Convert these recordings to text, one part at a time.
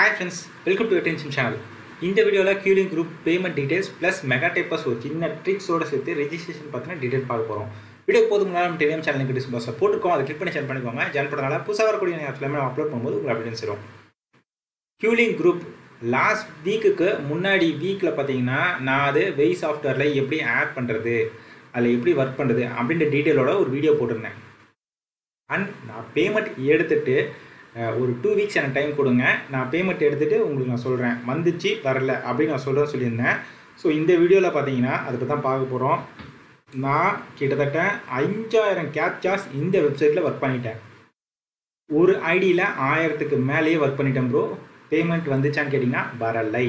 hi friends welcome to attention channel இந்த வீடியோவில் கியூலிங் group payment details plus mega tappers ஒரு சின்ன ட்ரிக்ஸோட சேர்த்து ரெஜிஸ்ட்ரேஷன் பற்றின டீடைல் பார்க்க போகிறோம் வீடியோ போதும் முன்னாடி நம்ம டெலிகிராம் சேனலுக்கு டிஸ்பிளஸில் போட்டுருக்கோம் அதை கிளிக் பண்ணி ஷேர் பண்ணிக்கோங்க ஜாயின் பண்ணுறதுனால புதுசாக வரக்கூடிய நேரத்தில் நம்ம அப்லோட் பண்ணும்போது உங்களுக்கு அப்டேட்ஸ் வரும் கியூலிங் குரூப் லாஸ்ட் வீக்குக்கு முன்னாடி வீக்கில் பார்த்தீங்கன்னா நான் அது வெய் சாஃப்ட்வேரில் எப்படி ஆட் பண்ணுறது அதில் எப்படி ஒர்க் பண்ணுறது அப்படின்ற டீட்டெயிலோட ஒரு வீடியோ போட்டிருந்தேன் அண்ட் நான் பேமெண்ட் எடுத்துட்டு அஹ், ஒரு டூ வீக்ஸ் எனக்கு டைம் கொடுங்க நான் பேமெண்ட் எடுத்துகிட்டு உங்களுக்கு நான் சொல்கிறேன் வந்துச்சு வரல அப்படின்னு நான் சொல்கிறேன் சொல்லியிருந்தேன் ஸோ இந்த வீடியோவில் பார்த்தீங்கன்னா அதை பற்றி தான் பார்க்க போகிறோம் நான் கிட்டத்தட்ட அஞ்சாயிரம் கேப்சாஸ் இந்த வெப்சைட்டில் ஒர்க் பண்ணிட்டேன் ஒரு ஐடியில் ஆயிரத்துக்கு மேலேயே ஒர்க் பண்ணிட்டேன் ப்ரோ பேமெண்ட் வந்துச்சான்னு கேட்டிங்கன்னா வரலை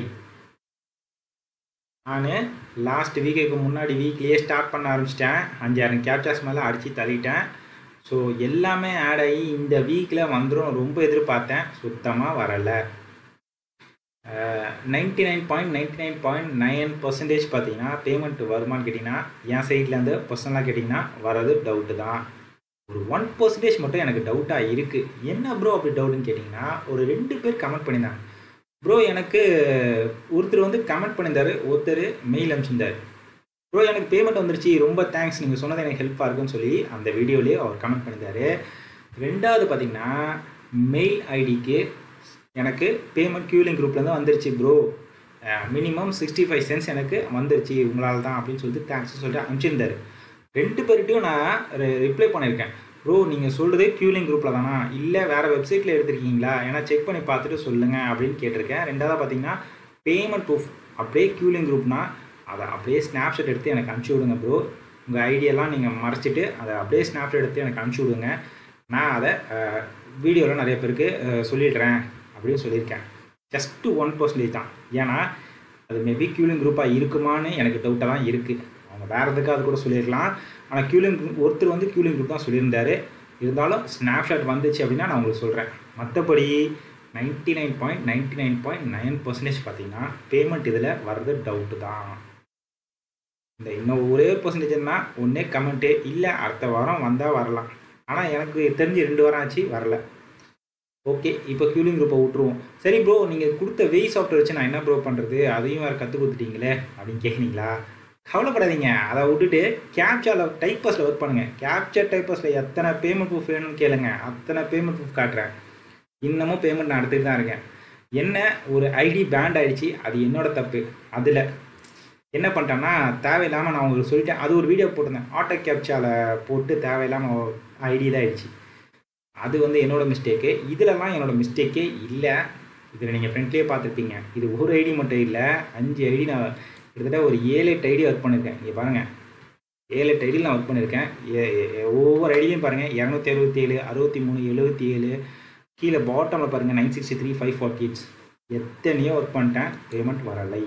நான் லாஸ்ட் வீக்குக்கு முன்னாடி வீக்லேயே ஸ்டார்ட் பண்ண ஆரம்பிச்சிட்டேன் அஞ்சாயிரம் கேப்சாஸ் மேலே அடித்து தள்ளிட்டேன் ஸோ எல்லாமே ஆட் ஆகி இந்த வீக்கில் வந்துடும் ரொம்ப எதிர்பார்த்தேன் சுத்தமாக வரலை ninety nine point ninety nine point nine percentage பார்த்தீங்கன்னா பேமெண்ட் வருமான்னு கேட்டிங்கன்னா என் சைட்லேருந்து பர்சனலாக கேட்டிங்கன்னா வர்றது டவுட்டு தான் ஒரு ஒன் பர்சன்டேஜ் மட்டும் எனக்கு டவுட்டாக இருக்குது என்ன ப்ரோ அப்படி டவுட்டுன்னு கேட்டிங்கன்னா ஒரு ரெண்டு பேர் கமெண்ட் பண்ணியிருந்தாங்க ப்ரோ எனக்கு ஒருத்தர் வந்து கமெண்ட் பண்ணியிருந்தாரு ஒருத்தர் மெயில் அனுப்பிச்சிருந்தார் ப்ரோ எனக்கு பேமெண்ட் வந்துருச்சு ரொம்ப தேங்க்ஸ் நீங்கள் சொன்னது எனக்கு ஹெல்ப்பாக இருக்குன்னு சொல்லி அந்த வீடியோலேயே அவர் கமெண்ட் பண்ணியிருந்தாரு ரெண்டாவது பார்த்தீங்கன்னா மெயில் ஐடிக்கு எனக்கு பேமெண்ட் கியூலிங் குரூப்லேருந்து வந்துருச்சு bro minimum sixty five cents எனக்கு வந்துருச்சு உங்களால் தான் அப்படின்னு சொல்லிட்டு தேங்க்ஸ் சொல்லிட்டு அனுப்பிச்சிருந்தாரு ரெண்டு பேர்கிட்டையும் நான் ரிப்ளை பண்ணியிருக்கேன் ப்ரோ நீங்கள் சொல்கிறதே கியூலிங் குரூப்பில் தானா இல்லை வேறு வெப்சைட்டில் எடுத்திருக்கீங்களா ஏன்னா செக் பண்ணி பார்த்துட்டு சொல்லுங்கள் அப்படின்னு கேட்டிருக்கேன் ரெண்டாவது பார்த்தீங்கன்னா பேமெண்ட் ப்ரூஃப் அப்படியே கியூலிங் குரூப்னா அதை அப்படியே ஸ்னாப்ஷாட் எடுத்து எனக்கு அனுப்பிச்சி விடுங்க ப்ரோ உங்கள் ஐடியெல்லாம் நீங்கள் மறைச்சிட்டு அதை அப்படியே ஸ்னாப்ஷாட் எடுத்து எனக்கு அனுப்பிச்சி விடுங்க நான் அதை வீடியோவில் நிறைய பேருக்கு அஹ், சொல்லிடுறேன் அப்படின்னு சொல்லியிருக்கேன் ஜஸ்ட்டு ஒன் பர்சன்டேஜ் தான் ஏன்னா அது மேபி கியூலிங் குரூப்பாக இருக்குமான்னு எனக்கு டவுட்டாக தான் இருக்குது அவங்க வேறு எதுக்காக கூட சொல்லியிருக்கலாம் ஆனால் கியூலிங் ஒருத்தர் வந்து கியூலிங் குரூப் தான் சொல்லியிருந்தாரு இருந்தாலும் ஸ்னாப்ஷாட் வந்துச்சு அப்படின்னா நான் உங்களுக்கு சொல்கிறேன் மற்றபடி ninety nine point ninety nine point nine percentage பார்த்தீங்கன்னா பேமெண்ட் இதில் வர்றது டவுட்டு தான் இந்த இன்னும் ஒரே பர்சன்டேஜ்னா ஒன்றே கமெண்ட்டு இல்லை அடுத்த வாரம் வந்தால் வரலாம் ஆனால் எனக்கு தெரிஞ்சு ரெண்டு வாரம் ஆச்சு வரல ஓகே இப்போ கியூலிங் குரூப்பை விட்ருவோம் சரி ப்ரோ நீங்கள் கொடுத்த வெய் சாஃப்ட்வேர் வச்சு நான் என்ன ப்ரோ பண்ணுறது அதையும் வேறு கற்றுக் கொடுத்துட்டீங்களே அப்படின்னு கேட்குறீங்களா கவலைப்படாதீங்க அதை விட்டுட்டு கேப்சாவில் டைப்பஸில் ஒர்க் பண்ணுங்கள் கேப்சர் டைப்பஸில் எத்தனை பேமெண்ட் ப்ரூஃப் வேணும்னு கேளுங்க அத்தனை பேமெண்ட் ப்ரூஃப் காட்டுறேன் இன்னமும் பேமெண்ட் நான் எடுத்துகிட்டு தான் இருக்கேன் என்ன ஒரு ஐடி பேண்ட் ஆயிடுச்சு அது என்னோட தப்பு அதில் என்ன பண்ணிட்டேன்னா தேவையில்லாமல் நான் உங்களுக்கு சொல்லிட்டேன் அது ஒரு வீடியோ போட்டிருந்தேன் ஆட்டோ கேப்சாவில் போட்டு தேவையில்லாமல் ஐடி தான் ஆயிடுச்சு அது வந்து என்னோட மிஸ்டேக்கு இதிலலாம் என்னோட மிஸ்டேக்கே இல்லை இதில் நீங்கள் ஃப்ரெண்ட்லேயே பார்த்துருப்பீங்க இது ஒரு ஐடி மட்டும் இல்லை அஞ்சு ஐடி நான் கிட்டத்தட்ட ஒரு ஏழு எட்டு ஐடி ஒர்க் பண்ணியிருக்கேன் இங்கே பாருங்கள் ஏழு எட்டு ஐடியில் நான் ஒர்க் பண்ணியிருக்கேன் ஏ- ஏ- ஒவ்வொரு ஐடியும் பாருங்கள் இரநூத்தி அறுபத்தி ஏழு அறுபத்தி மூணு எழுபத்தி ஏழு கீழே பாட்டமில் பாருங்கள் nine sixty three five forty eights எத்தனையோ ஒர்க் பண்ணிட்டேன் பேமெண்ட் வரலை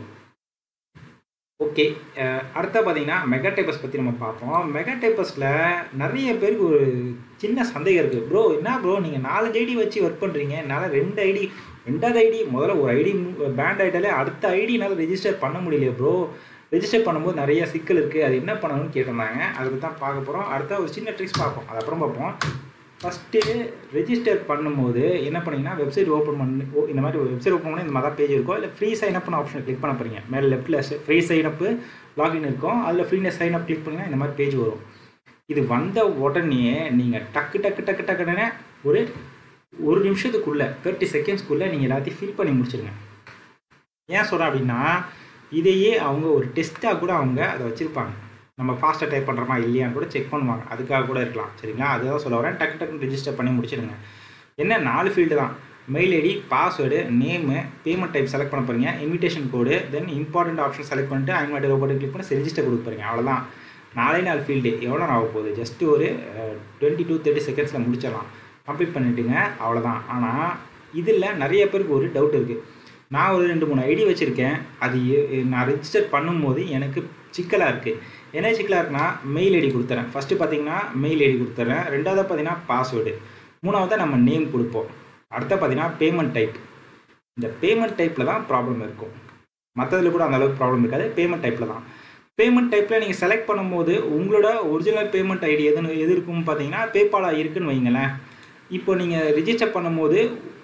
ஓகே அடுத்த பார்த்தீங்கன்னா மெகா டைப்பர்ஸ் பற்றி நம்ம பார்ப்போம் மெகா டைப்பர்ஸில் நிறைய பேருக்கு ஒரு சின்ன சந்தேகம் இருக்குது ப்ரோ என்ன ப்ரோ நீங்கள் நாலஞ்சு ஐடி வச்சு ஒர்க் பண்ணுறீங்க என்னால் ரெண்டு ஐடி ரெண்டாவது ஐடி முதல்ல ஒரு ஐடி பேண்ட் ஆகிட்டாலே அடுத்த ஐடி என்னால் ரெஜிஸ்டர் பண்ண முடியலையே ப்ரோ ரெஜிஸ்டர் பண்ணும்போது நிறைய சிக்கல் இருக்குது அது என்ன பண்ணணும்னு கேட்டிருந்தாங்க அதுக்கு தான் பார்க்க போகிறோம் அடுத்த ஒரு சின்ன ட்ரிக்ஸ் பார்ப்போம் அது அப்புறம் பார்ப்போம் ஃபஸ்ட்டு ரெஜிஸ்டர் பண்ணும்போது என்ன பண்ணீங்கன்னா வெப்சைட் ஓப்பன் பண்ணி ஓ, இந்த மாதிரி ஒரு வெப்சைட் ஓப்பன் பண்ணி இந்த மாதிரி பேஜ் இருக்கும் இல்லை ஃப்ரீ சைன் அப்னு ஆப்ஷன் கிளிக் பண்ண போறீங்க மேலே லெஃப்ட்டில் ஃப்ரீ சைன் அப்பு லாகின் இருக்கும் அதில் ஃப்ரீனஸ் சைன் அப் கிளிக் பண்ணிங்கன்னா இந்த மாதிரி பேஜ் வரும் இது வந்த உடனே நீங்கள் டக்கு டக்கு டக்கு டக்குன்னு ஒரு ஒரு நிமிஷத்துக்குள்ளே தேர்ட்டி செகண்ட்ஸ்க்குள்ளே நீங்கள் எல்லாத்தையும் ஃபில் பண்ணி முடிச்சிருங்க ஏன் சொல்கிறேன் அப்படின்னா இதையே அவங்க ஒரு டெஸ்ட்டாக கூட அவங்க அதை வச்சுருப்பாங்க நம்ம ஃபாஸ்ட்டாக டைப் பண்ணுறோமா இல்லையான்னு கூட செக் பண்ணுவாங்க அதுக்காக கூட இருக்கலாம் சரிங்களா அதுதான் சொல்ல வரேன் டக்கு டக்குன்னு ரெஜிஸ்டர் பண்ணி முடிச்சிடுங்க என்ன நாலு ஃபீல்டு தான் mail ID password name payment type select பண்ண போறீங்க invitation code then important option select பண்ணிட்டு ஐமாட்டி ரோபோட் கிளிக் பண்ணி ரெஜிஸ்டர் கொடுக்க போறீங்க அவ்வளோதான் நாலே நாலு ஃபீல்டு எவ்வளோ நேரம் ஆக போகுது ஜஸ்ட் ஒரு டுவெண்ட்டி டூ தேர்ட்டி செகண்ட்ஸில் முடிச்சிடலாம் கம்ப்ளீட் பண்ணிட்டுங்க அவ்வளோதான் ஆனால் இதில் நிறைய பேருக்கு ஒரு டவுட் இருக்குது நான் ஒரு ரெண்டு மூணு ஐடி வச்சுருக்கேன் அது எ- நான் ரெஜிஸ்டர் பண்ணும்போது எனக்கு சிக்கலாக இருக்குது என்ன சிக்கலாக இருக்குன்னா மெயில் ஐடி கொடுத்துறேன் ஃபஸ்ட்டு பார்த்தீங்கன்னா மெயில் ஐடி கொடுத்துறேன் ரெண்டாவது பார்த்தீங்கன்னா பாஸ்வேர்டு மூணாவது நம்ம நேம் கொடுப்போம் அடுத்த பார்த்தீங்கன்னா பேமெண்ட் டைப் இந்த பேமெண்ட் டைப்பில் தான் ப்ராப்ளம் இருக்கும் மற்றதுல கூட அந்த அளவுக்கு ப்ராப்ளம் இருக்காது பேமெண்ட் டைப்பில் தான் பேமெண்ட் டைப்பில் நீங்கள் செலக்ட் பண்ணும்போது உங்களோட ஒரிஜினல் பேமெண்ட் ஐடி எதுன்னு எது இருக்குன்னு பார்த்தீங்கன்னா பேபாலாக இருக்குன்னு வைங்களேன் இப்போ நீங்கள் ரிஜிஸ்டர் பண்ணும்போது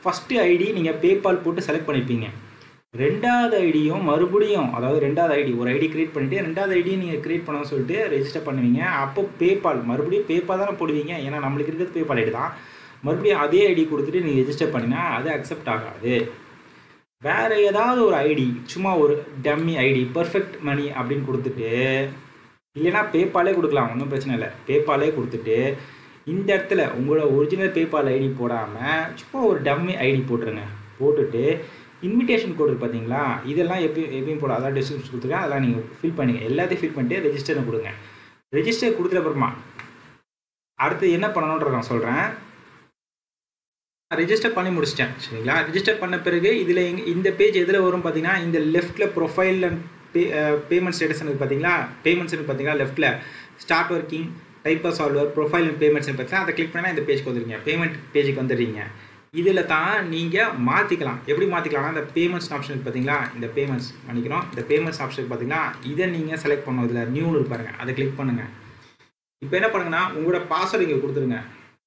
ஃபஸ்ட்டு ஐடி நீங்கள் பேபால் போட்டு செலக்ட் பண்ணிப்பீங்க ரெண்டாவது ஐடியும் மறுபடியும் அதாவது ரெண்டாவது ஐடி ஒரு ஐடி கிரியேட் பண்ணிவிட்டு ரெண்டாவது ஐடியும் நீங்கள் கிரியேட் பண்ண சொல்லிட்டு ரெஜிஸ்டர் பண்ணுவீங்க அப்போ பேபால் மறுபடியும் பேபால் தானே போடுவீங்க ஏன்னா நம்மளுக்கு இருக்கிறது பேபால் ஐடி தான் மறுபடியும் அதே ஐடி கொடுத்துட்டு நீங்கள் ரெஜிஸ்டர் பண்ணினா அது அக்செப்ட் ஆகாது வேறு ஏதாவது ஒரு ஐடி சும்மா ஒரு டம்மி ஐடி பர்ஃபெக்ட் மணி அப்படின்னு கொடுத்துட்டு இல்லைனா பேபாலே கொடுக்கலாம் ஒன்றும் பிரச்சனை இல்லை பேபாலே கொடுத்துட்டு இந்த இடத்துல உங்களோட ஒரிஜினல் பேபால் ஐடி போடாமல் சும்மா ஒரு டம்மி ஐடி போட்டுருங்க போட்டுட்டு இன்விடேஷன் கோடு பார்த்தீங்களா இதெல்லாம் எப்பயும் எப்பயும் போட அதான் டிஸ்கிரிப்ஷன் கொடுத்துருக்கேன் அதெல்லாம் நீங்கள் ஃபில் பண்ணிங்க எல்லாத்தையும் ஃபில் பண்ணிட்டு ரெஜிஸ்டர் கொடுங்க ரெஜிஸ்டர் கொடுத்துட்ட அப்புறமா அடுத்து என்ன பண்ணணுன்ற நான் சொல்கிறேன் ரெஜிஸ்டர் பண்ணி முடிச்சிட்டேன் சரிங்களா ரெஜிஸ்டர் பண்ண பிறகு இதில் இந்த பேஜ் எதில் வரும் பார்த்தீங்கன்னா இந்த லெஃப்ட்டில் profile and pay payment status இருக்குது பார்த்தீங்களா பேமெண்ட்ஸ் பார்த்தீங்களா லெஃப்ட்டில் start working type of solver profile and payments பார்த்தீங்கன்னா அதை கிளிக் பண்ணால் இந்த பேஜ்க்கு வந்துடுங்க பேமெண்ட் பேஜுக்கு வந்துடுறீங்க இதில் தான் நீங்கள் மாற்றிக்கலாம் எப்படி மாற்றிக்கலாம்னா இந்த பேமெண்ட்ஸ் ஆப்ஷன் பார்த்தீங்களா இந்த பேமெண்ட்ஸ் பண்ணிக்கிறோம் இந்த பேமெண்ட்ஸ் ஆப்ஷன் பார்த்தீங்களா இதை நீங்கள் செலக்ட் பண்ணணும் இதில் நியூன்னு இருப்பாருங்க அதை கிளிக் பண்ணுங்கள் இப்போ என்ன பண்ணுங்கன்னா உங்களோட பாஸ்வேர்டு இங்கே கொடுத்துருங்க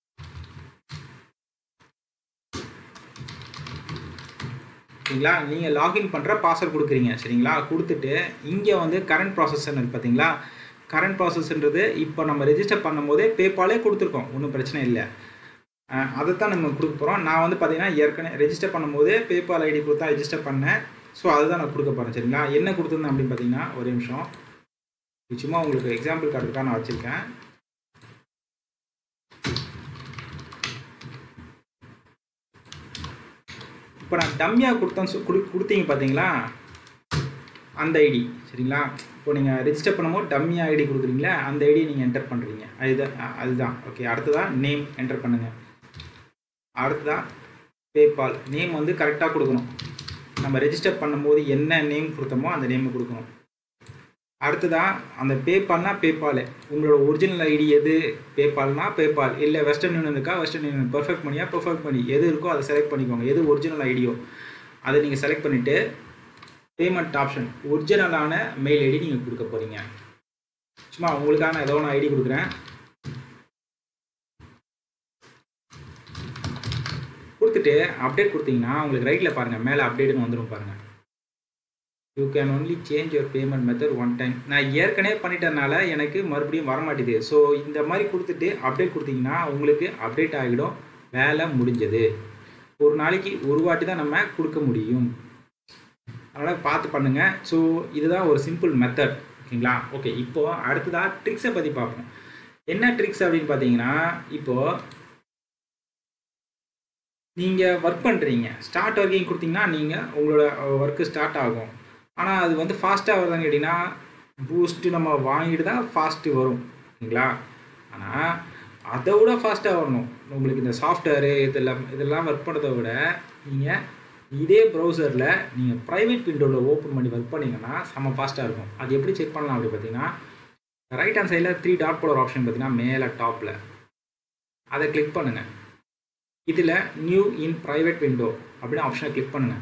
சரிங்களா நீங்கள் லாகின் பண்ணுற பாஸ்வேர்ட் கொடுக்குறீங்க சரிங்களா கொடுத்துட்டு இங்கே வந்து கரண்ட் ப்ராசஸ்ன்னு பார்த்தீங்களா கரண்ட் ப்ராசஸ்ன்றது இப்போ நம்ம ரெஜிஸ்டர் பண்ணும்போதே பேபாலே கொடுத்துருக்கோம் ஒன்றும் பிரச்சனை இல்லை அதை தான் நம்ம கொடுக்க போகிறோம் நான் வந்து பார்த்தீங்கன்னா ஏற்கனவே ரெஜிஸ்டர் பண்ணும்போது பேபால் ஐடி கொடுத்தா ரெஜிஸ்டர் பண்ணேன் ஸோ அதுதான் நான் கொடுக்க போகிறேன் சரிங்களா என்ன கொடுத்துருந்தேன் அப்படின்னு பார்த்தீங்கன்னா ஒரு நிமிஷம் சும்மா உங்களுக்கு எக்ஸாம்பிள் கார்டுக்காக நான் வச்சுருக்கேன் இப்போ நான் டம்மியாக கொடுத்தேன் கொடு கொடுத்தீங்க பார்த்தீங்களா அந்த ஐடி சரிங்களா இப்போ நீங்கள் ரெஜிஸ்டர் பண்ணும்போது டம்மியாக ஐடி கொடுக்குறீங்களா அந்த ஐடியை நீங்கள் என்டர் பண்ணுறீங்க அதுதான் அதுதான் ஓகே அடுத்ததான் நேம் என்டர் பண்ணுங்கள் அடுத்ததான் பேபால் நேம் வந்து கரெக்டாக கொடுக்கணும் நம்ம ரெஜிஸ்டர் பண்ணும்போது என்ன நேம் கொடுத்தோமோ அந்த நேம் கொடுக்கணும் அடுத்ததான் அந்த பேபால்னா பேபால் உங்களோட ஒரிஜினல் ஐடி எது பேபால்னா பேபால் இல்லை வெஸ்டர்ன் யூனியன் இருக்கா வெஸ்டர்ன் யூனியன் பர்ஃபெக்ட் பண்ணியா பர்ஃபெக்ட் பண்ணி எது இருக்கோ அதை செலக்ட் பண்ணிக்கோங்க எது ஒரிஜினல் ஐடியோ அதை நீங்கள் செலக்ட் பண்ணிவிட்டு பேமெண்ட் ஆப்ஷன் ஒரிஜினலான மெயில் ஐடி நீங்கள் கொடுக்க போகிறீங்க சும்மா உங்களுக்கான ஏதோ ஒன்று ஐடி கொடுக்குறேன் கொடுத்துட்டு அப்டேட் கொடுத்தீங்கன்னா உங்களுக்கு ரைட்டில் பாருங்கள் மேலே அப்டேட்னு வந்துடும் பாருங்கள் you can only change your payment method one time நான் ஏற்கனவே பண்ணிட்டதுனால எனக்கு மறுபடியும் வர மாட்டேது ஸோ இந்த மாதிரி கொடுத்துட்டு அப்டேட் கொடுத்தீங்கன்னா உங்களுக்கு அப்டேட் ஆகிடும் வேலை முடிஞ்சது ஒரு நாளைக்கு ஒரு வாட்டி தான் நம்ம கொடுக்க முடியும் அதனால் பார்த்து பண்ணுங்கள் ஸோ இதுதான் ஒரு சிம்பிள் மெத்தட் ஓகேங்களா ஓகே இப்போது அடுத்ததாக ட்ரிக்ஸை பற்றி பார்ப்போம் என்ன ட்ரிக்ஸ் அப்படின்னு பார்த்தீங்கன்னா இப்போது நீங்கள் ஒர்க் பண்ணுறீங்க ஸ்டார்ட் ஒர்க்கிங் கொடுத்தீங்கன்னா நீங்கள் உங்களோட ஒர்க்கு ஸ்டார்ட் ஆகும் ஆனால் அது வந்து ஃபாஸ்ட்டாக வருதான்னு கேட்டிங்கன்னா பூஸ்ட்டு நம்ம வாங்கிட்டு தான் ஃபாஸ்ட்டு வரும் ஓகேங்களா ஆனால் அதை விட ஃபாஸ்ட்டாக வரணும் உங்களுக்கு இந்த சாஃப்ட்வேரு இதெல்லாம் இதெல்லாம் ஒர்க் பண்ணுறதை விட நீங்கள் இதே ப்ரௌசரில் நீங்கள் ப்ரைவேட் விண்டோவில் ஓப்பன் பண்ணி ஒர்க் பண்ணிங்கன்னா செம்ம ஃபாஸ்ட்டாக இருக்கும் அது எப்படி செக் பண்ணலாம் அப்படி பார்த்தீங்கன்னா ரைட் ஹேண்ட் சைடில் த்ரீ டாட் போல ஆப்ஷன் பார்த்தீங்கன்னா மேலே டாப்பில் அதை கிளிக் பண்ணுங்கள் இதில் நியூ இன் ப்ரைவேட் விண்டோ அப்படின்னு ஆப்ஷனை கிளிக் பண்ணுங்கள்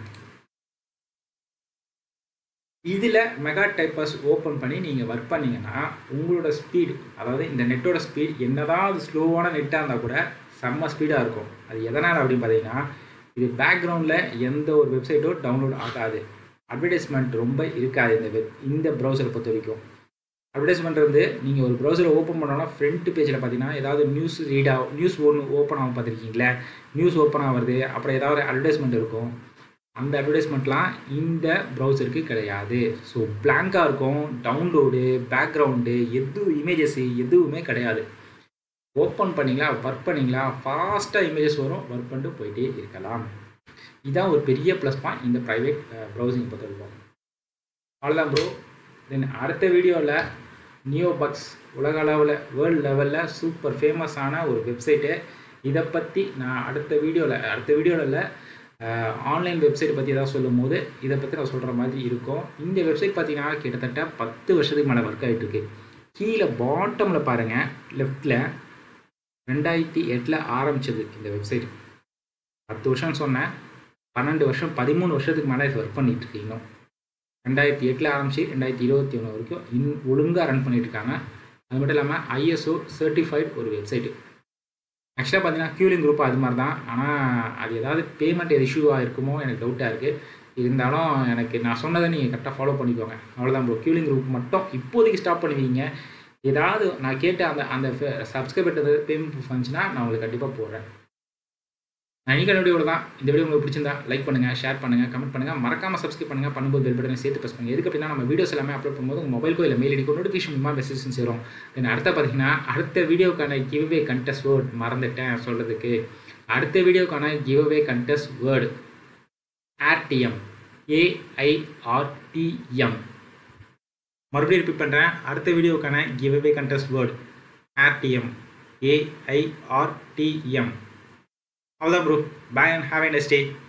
இதில் மெகா டைப்பர்ஸ் ஓப்பன் பண்ணி நீங்கள் ஒர்க் பண்ணிங்கன்னா உங்களோட ஸ்பீடு அதாவது இந்த நெட்டோட ஸ்பீட் என்னதான் அது ஸ்லோவான நெட்டாக இருந்தால் கூட செம்ம ஸ்பீடாக இருக்கும் அது எதனால் அப்படின்னு பார்த்தீங்கன்னா இது பேக்ரவுண்டில் எந்த ஒரு வெப்சைட்டோ டவுன்லோட் ஆகாது அட்வர்டைஸ்மெண்ட் ரொம்ப இருக்காது இந்த வெப் இந்த ப்ரௌசரை பொறுத்த வரைக்கும் அட்வர்டைஸ்மெண்ட் வந்து நீங்கள் ஒரு ப்ரௌசரை ஓப்பன் பண்ணோன்னா ஃப்ரண்ட் பேஜில் பார்த்தீங்கன்னா ஏதாவது நியூஸ் ரீட் ஆகும் நியூஸ் ஒன்று ஓப்பன் ஆகும் பார்த்துருக்கீங்களா நியூஸ் ஓப்பன் ஆகுறது அப்புறம் ஏதாவது அட்வர்டைஸ்மெண்ட் இருக்கும் அந்த அட்வர்டைஸ்மெண்ட்லாம் இந்த ப்ரௌசருக்கு கிடையாது ஸோ பிளாங்காக இருக்கும் டவுன்லோடு பேக்ரவுண்டு எது இமேஜஸ் எதுவுமே கிடையாது ஓப்பன் பண்ணிங்களா ஒர்க் பண்ணிங்களா ஃபாஸ்ட்டாக இமேஜஸ் வரும் ஒர்க் பண்ணிட்டு போயிட்டே இருக்கலாம் இதுதான் ஒரு பெரிய ப்ளஸ் பாயிண்ட் இந்த ப்ரைவேட் ப்ரௌசிங் பொறுத்தவரைக்கும் அவ்வளோதான் ப்ரோ தென் அடுத்த வீடியோவில் நியோ பக்ஸ் உலக அளவில் வேர்ல்டு லெவலில் சூப்பர் ஃபேமஸான ஒரு வெப்சைட்டு இதை பற்றி நான் அடுத்த வீடியோவில் அடுத்த வீடியோவில் ஆன்லைன் வெப்சைட் பற்றி ஏதாவது சொல்லும் போது இதை பற்றி நான் சொல்கிற மாதிரி இருக்கும் இந்த வெப்சைட் பார்த்தீங்கன்னா கிட்டத்தட்ட பத்து வருஷத்துக்கு மேலே ஒர்க் ஆகிட்டு இருக்கு கீழே பாட்டமில் பாருங்கள் லெஃப்டில் ரெண்டாயிரத்தி எட்டில் ஆரம்பிச்சது இந்த வெப்சைட் பத்து வருஷம் சொன்னேன் பன்னெண்டு வருஷம் பதிமூணு வருஷத்துக்கு மேலே இது ஒர்க் பண்ணிட்டு இருக்கு இன்னும் ரெண்டாயிரத்தி எட்டில் ஆரம்பிச்சு ரெண்டாயிரத்தி இருபத்தி ஒன்று வரைக்கும் இன் ஒழுங்காக ரன் பண்ணிட்டு இருக்காங்க அது மட்டும் இல்லாமல் ஐஎஸ்ஓ சர்டிஃபைட் ஒரு வெப்சைட்டு ஆக்சுவலாக பார்த்தீங்கன்னா கியூலிங் குரூப் அது மாதிரி தான் ஆனால் அது ஏதாவது பேமெண்ட் எது இஷ்யூவாக இருக்குமோ எனக்கு டவுட்டாக இருக்குது இருந்தாலும் எனக்கு நான் சொன்னதை நீங்கள் கரெக்டாக ஃபாலோ பண்ணிக்கோங்க அவ்வளோதான் ப்ரோ கியூலிங் குரூப் மட்டும் இப்போதைக்கு ஸ்டாப் பண்ணுவீங்க ஏதாவது நான் கேட்ட அந்த அந்த சப்ஸ்கிரைபர் பேமெண்ட் வந்துச்சுன்னா நான் உங்களுக்கு கண்டிப்பாக போடுறேன் நான் இன்னைக்கு வீடியோட தான் இந்த வீடியோ உங்களுக்கு பிடிச்சிருந்தா லைக் பண்ணுங்கள் ஷேர் பண்ணுங்கள் கமெண்ட் பண்ணுங்கள் மறக்காமல் சப்ஸ்கிரைப் பண்ணுங்கள் பண்ணும்போது பெல் பட்டனை சேர்த்து ப்ரெஸ் பண்ணுங்கள் எதுக்கு அப்படின்னா நம்ம வீடியோஸ் எல்லாமே அப்லோட் பண்ணும்போது உங்கள் மொபைலுக்கோ இல்லை மெயில் ஐடிக்கோ நோட்டிஃபிகேஷன் மூலமாக மெசேஜ் சேரும் தென் அடுத்த பார்த்தீங்கன்னா அடுத்த வீடியோக்கான கிவ்வே கண்டெஸ்ட் வேர்ட் மறந்துட்டேன் சொல்கிறதுக்கு அடுத்த வீடியோக்கான giveaway contest word RTM AIRTM மறுபடியும் ரிப்பீட் பண்ணுறேன் அடுத்த வீடியோக்கான giveaway contest word RTM AIRTM அவ்வளோதான் bro bye and have a nest day